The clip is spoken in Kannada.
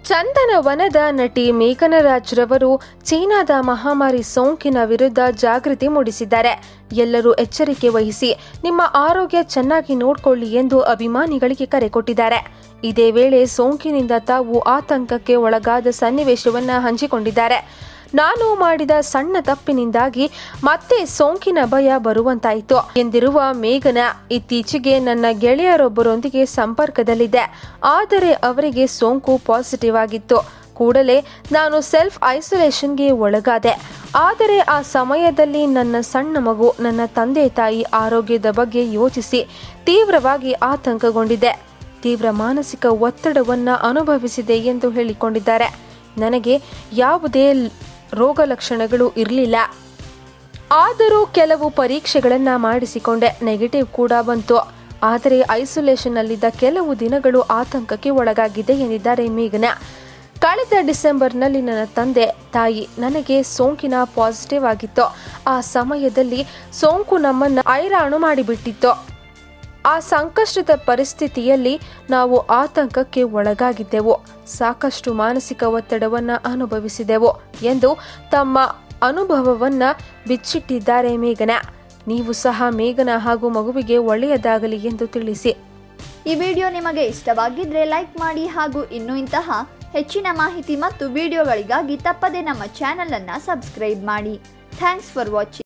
ಚಂದನವನದ ನಟಿ ಮೇಘನ ರಾಜ್ ರವರು ಚೀನಾದ ಮಹಾಮಾರಿ ಸೋಂಕಿನ ವಿರುದ್ಧ ಜಾಗೃತಿ ಮೂಡಿಸಿದ್ದಾರೆ ಎಲ್ಲರೂ ಎಚ್ಚರಿಕೆ ವಹಿಸಿ ನಿಮ್ಮ ಆರೋಗ್ಯ ಚೆನ್ನಾಗಿ ನೋಡ್ಕೊಳ್ಳಿ ಎಂದು ಅಭಿಮಾನಿಗಳಿಗೆ ಕರೆ ಕೊಟ್ಟಿದ್ದಾರೆ ಇದೇ ವೇಳೆ ಸೋಂಕಿನಿಂದ ತಾವು ಆತಂಕಕ್ಕೆ ಒಳಗಾದ ಸನ್ನಿವೇಶವನ್ನ ಹಂಚಿಕೊಂಡಿದ್ದಾರೆ ನಾನು ಮಾಡಿದ ಸಣ್ಣ ತಪ್ಪಿನಿಂದಾಗಿ ಮತ್ತೆ ಸೋಂಕಿನ ಭಯ ಬರುವಂತಾಯಿತು ಎಂದಿರುವ ಮೇಘನ ಇತ್ತೀಚೆಗೆ ನನ್ನ ಗೆಳೆಯರೊಬ್ಬರೊಂದಿಗೆ ಸಂಪರ್ಕದಲ್ಲಿದ್ದೆ ಆದರೆ ಅವರಿಗೆ ಸೋಂಕು ಪಾಸಿಟಿವ್ ಆಗಿತ್ತು ಕೂಡಲೇ ನಾನು ಸೆಲ್ಫ್ ಐಸೋಲೇಷನ್ಗೆ ಒಳಗಾದೆ ಆದರೆ ಆ ಸಮಯದಲ್ಲಿ ನನ್ನ ಸಣ್ಣ ಮಗು ನನ್ನ ತಂದೆ ತಾಯಿ ಆರೋಗ್ಯದ ಬಗ್ಗೆ ಯೋಚಿಸಿ ತೀವ್ರವಾಗಿ ಆತಂಕಗೊಂಡಿದ್ದೆ ತೀವ್ರ ಮಾನಸಿಕ ಒತ್ತಡವನ್ನ ಅನುಭವಿಸಿದೆ ಎಂದು ಹೇಳಿಕೊಂಡಿದ್ದಾರೆ ನನಗೆ ಯಾವುದೇ ಲ್- ರೋಗ ಲಕ್ಷಣಗಳು ಇರಲಿಲ್ಲ ಆದರೂ ಕೆಲವು ಪರೀಕ್ಷೆಗಳನ್ನು ಮಾಡಿಸಿಕೊಂಡೆ ನೆಗೆಟಿವ್ ಕೂಡ ಬಂತು ಆದರೆ ಐಸೋಲೇಷನ್ನಲ್ಲಿದ್ದ ಕೆಲವು ದಿನಗಳು ಆತಂಕಕ್ಕೆ ಒಳಗಾಗಿದೆ ಎಂದಿದ್ದಾರೆ ಮೇಘನ ಕಳೆದ ಡಿಸೆಂಬರ್ನಲ್ಲಿ ನನ್ನ ತಂದೆ ತಾಯಿ ನನಗೆ ಸೋಂಕಿನ ಪಾಸಿಟಿವ್ ಆಗಿತ್ತು ಆ ಸಮಯದಲ್ಲಿ ಸೋಂಕು ನಮ್ಮನ್ನು ಐರಾಣು ಮಾಡಿಬಿಟ್ಟಿತ್ತು ಆ ಸಂಕಷ್ಟದ ಪರಿಸ್ಥಿತಿಯಲ್ಲಿ ನಾವು ಆತಂಕಕ್ಕೆ ಒಳಗಾಗಿದ್ದೆವು ಸಾಕಷ್ಟು ಮಾನಸಿಕ ಒತ್ತಡವನ್ನ ಅನುಭವಿಸಿದೆವು ಎಂದು ತಮ್ಮ ಅನುಭವವನ್ನ ಬಿಚ್ಚಿಟ್ಟಿದ್ದಾರೆ ಮೇಘನ ನೀವು ಸಹ ಮೇಘನ ಹಾಗೂ ಮಗುವಿಗೆ ಒಳ್ಳೆಯದಾಗಲಿ ಎಂದು ತಿಳಿಸಿ ಈ ವಿಡಿಯೋ ನಿಮಗೆ ಇಷ್ಟವಾಗಿದ್ರೆ ಲೈಕ್ ಮಾಡಿ ಹಾಗೂ ಇನ್ನೂ ಇಂತಹ ಹೆಚ್ಚಿನ ಮಾಹಿತಿ ಮತ್ತು ವಿಡಿಯೋಗಳಿಗಾಗಿ ತಪ್ಪದೇ ನಮ್ಮ ಚಾನಲ್ ಅನ್ನ ಸಬ್ಸ್ಕ್ರೈಬ್ ಮಾಡಿ ಥ್ಯಾಂಕ್ಸ್ ಫಾರ್ ವಾಚಿಂಗ್